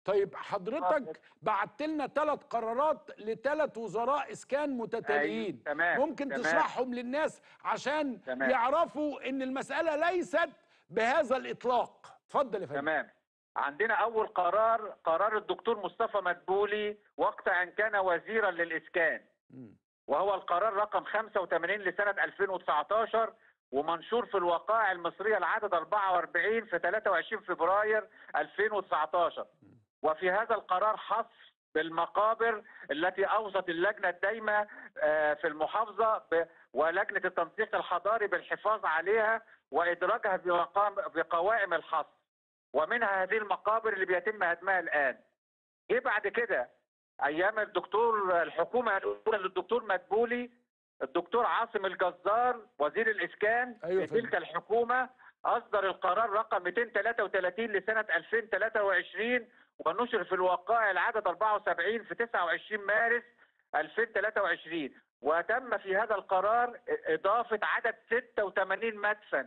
طيب حضرتك بعت لنا ثلاث قرارات لثلاث وزراء اسكان متتاليين أيوة، تمام، ممكن تمام. تشرحهم للناس عشان تمام. يعرفوا ان المساله ليست بهذا الاطلاق اتفضل يا فندم تمام عندنا اول قرار قرار الدكتور مصطفى مدبولي وقت ان كان وزيرا للاسكان مم. وهو القرار رقم 85 لسنه 2019 ومنشور في الوقائع المصريه العدد 44 في 23 فبراير 2019 وفي هذا القرار حصر بالمقابر التي اوصت اللجنه الدايمه آه، في المحافظه ب- ولجنه التنسيق الحضاري بالحفاظ عليها وادراجها بمقام بقوائم الحصر ومنها هذه المقابر اللي بيتم هدمها الان. جه بعد كده ايام الدكتور الحكومه الاولى للدكتور مدبولي الدكتور عاصم الجزار وزير الاسكان أيوة في تلك فندم. الحكومه اصدر القرار رقم 233 لسنه 2023 ونشر في الوقائع العدد 74 في 29 مارس 2023 وتم في هذا القرار اضافه عدد 86 مدفن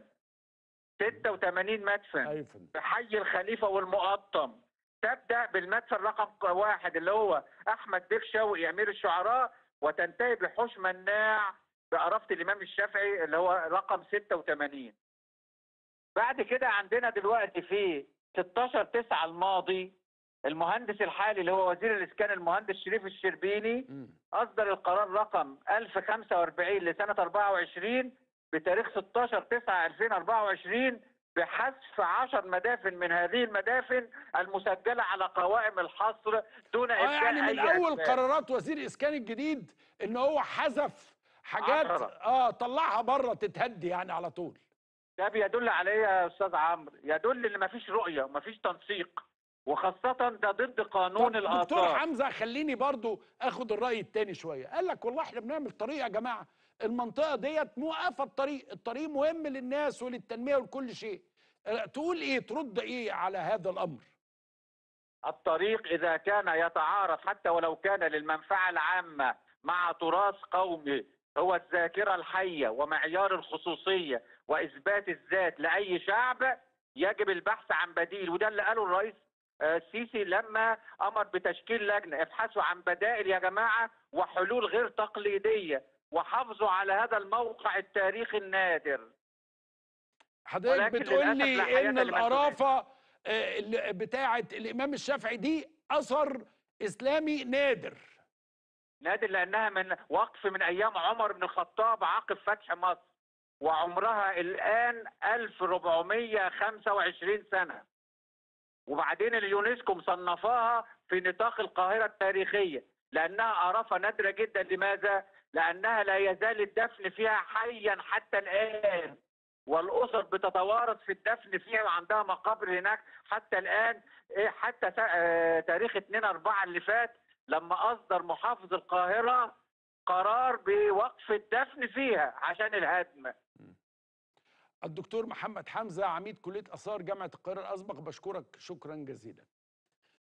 86 مدفن ايوه يا فندم في حي الخليفه والمقطم تبدا بالمدفن رقم واحد اللي هو احمد بيك شوقي امير الشعراء وتنتهي بحوش مناع بقرافه الامام الشافعي اللي هو رقم 86 بعد كده عندنا دلوقتي في 16 9 الماضي المهندس الحالي اللي هو وزير الاسكان المهندس شريف الشربيني مم. اصدر القرار رقم 1045 لسنه 24 بتاريخ 16 9 2024 بحذف 10 مدافن من هذه المدافن المسجله على قوائم الحصر دون اه ابداء يعني من اي اول أسباب. قرارات وزير الاسكان الجديد ان هو حذف حاجات عشرة. اه طلعها بره تتهدي يعني على طول ده بيدل على ايه يا استاذ عمرو؟ يدل ان مفيش رؤيه ومفيش تنسيق وخاصه ده ضد قانون طب دكتور الاثار حمزه خليني برضو اخد الراي التاني شويه قال لك والله احنا بنعمل طريق يا جماعه المنطقه ديت موقفه الطريق الطريق مهم للناس وللتنميه ولكل شيء آه، تقول ايه ترد ايه على هذا الامر الطريق إذا كان يتعارض حتى ولو كان للمنفعة العامة مع تراث قومي هو الذاكرة الحية ومعيار الخصوصية وإثبات الذات لأي شعب يجب البحث عن بديل وده اللي قاله الرئيس آه، السيسي لما أمر بتشكيل لجنة ابحثوا عن بدائل يا جماعة وحلول غير تقليدية وحافظوا على هذا الموقع التاريخي النادر حضرتك ولكن بتقول للأسف لا لي حياة ان لمن القرافه آه، اللي بتاعه الامام الشافعي دي اثر اسلامي نادر نادر لانها من وقف من ايام عمر بن الخطاب عقب فتح مصر وعمرها الان 1425 سنه وبعدين اليونسكو مصنفاها في نطاق القاهره التاريخيه لانها عرفه نادره جدا لماذا؟ لانها لا يزال الدفن فيها حيا حتى الان والاسر بتتوارث في الدفن فيها وعندها مقابر هناك حتى الان إيه حتى تا- آه، تاريخ 2 4 اللي فات لما اصدر محافظ القاهره قرار بوقف الدفن فيها عشان الهدم الدكتور محمد حمزه عميد كليه اثار جامعه القاهره الاسبق بشكرك شكرا جزيلا